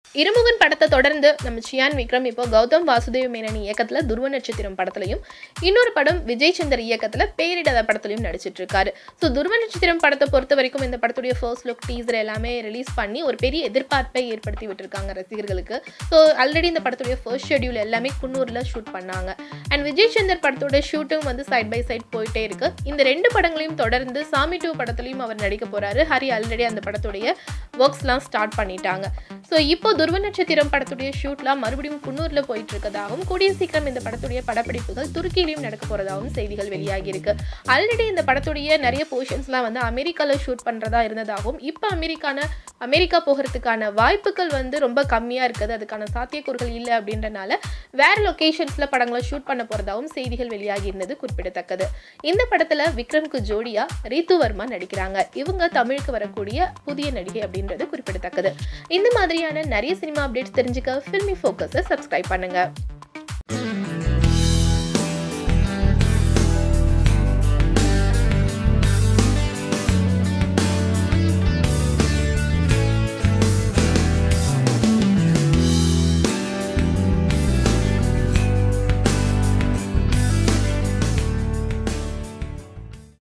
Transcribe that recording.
இருமுகன் படத்தை தொடர்ந்து நம்ம சியான் விக்ரம் இப்போ கௌதம் வாசுதேவ் மேனன் இயக்கத்தில் துருவ நட்சத்திரம் படத்துலையும் இன்னொரு படம் விஜய் சந்தர் இயக்கத்தில் பேரிடாத படத்துலையும் நடிச்சிட்டு இருக்காரு ஸோ துருவ நட்சத்திரம் படத்தை பொறுத்த வரைக்கும் இந்த படத்துடைய ஃபர்ஸ்ட் லுக் டீசர் எல்லாமே ரிலீஸ் பண்ணி ஒரு பெரிய எதிர்பார்ப்பை ஏற்படுத்தி விட்டுருக்காங்க ரசிகர்களுக்கு ஸோ ஆல்ரெடி இந்த படத்துடைய ஃபர்ஸ்ட் ஷெட்யூல் எல்லாமே குன்னூரில் ஷூட் பண்ணாங்க அண்ட் விஜய் சந்தர் படத்தோட ஷூட்டும் வந்து சைட் பை சைட் போயிட்டே இருக்கு இந்த ரெண்டு படங்களையும் தொடர்ந்து சாமி டூ படத்துலையும் அவர் நடிக்க போறாரு ஹரி ஆல்ரெடி அந்த படத்துடைய ஒர்க்ஸ்லாம் ஸ்டார்ட் பண்ணிட்டாங்க ஸோ இப்போ துருவ நட்சத்திரம் படத்துடைய ஷூட்லாம் மறுபடியும் குன்னூரில் போயிட்டு இருக்கதாகவும் கூடிய சீக்கிரம் இந்த படத்துடைய படப்பிடிப்புகள் துருக்கியிலையும் நடக்க போறதாகவும் செய்திகள் வெளியாகி இருக்கு ஆல்ரெடி இந்த படத்துடைய நிறைய போர்ஷன்ஸ்லாம் வந்து அமெரிக்காவில் ஷூட் பண்ணுறதா இருந்ததாகவும் இப்போ அமெரிக்கான அமெரிக்கா போகிறதுக்கான வாய்ப்புகள் வந்து ரொம்ப கம்மியாக இருக்குது அதுக்கான சாத்தியக்கூறுகள் இல்லை அப்படின்றனால வேறு லொக்கேஷன்ஸில் படங்களை ஷூட் பண்ண போகிறதாகவும் செய்திகள் வெளியாகி இருந்தது குறிப்பிடத்தக்கது இந்த படத்தில் விக்ரம்க்கு ஜோடியா ரீத்து வர்மா நடிக்கிறாங்க இவங்க தமிழுக்கு வரக்கூடிய புதிய நடிகை அப்படின்றது குறிப்பிடத்தக்கது இந்த மாதிரியான நிறைய சினிமா அப்டேட்ஸ் தெரிஞ்சுக்க ஃபில்மி ஃபோக்கஸை சப்ஸ்கிரைப் பண்ணுங்க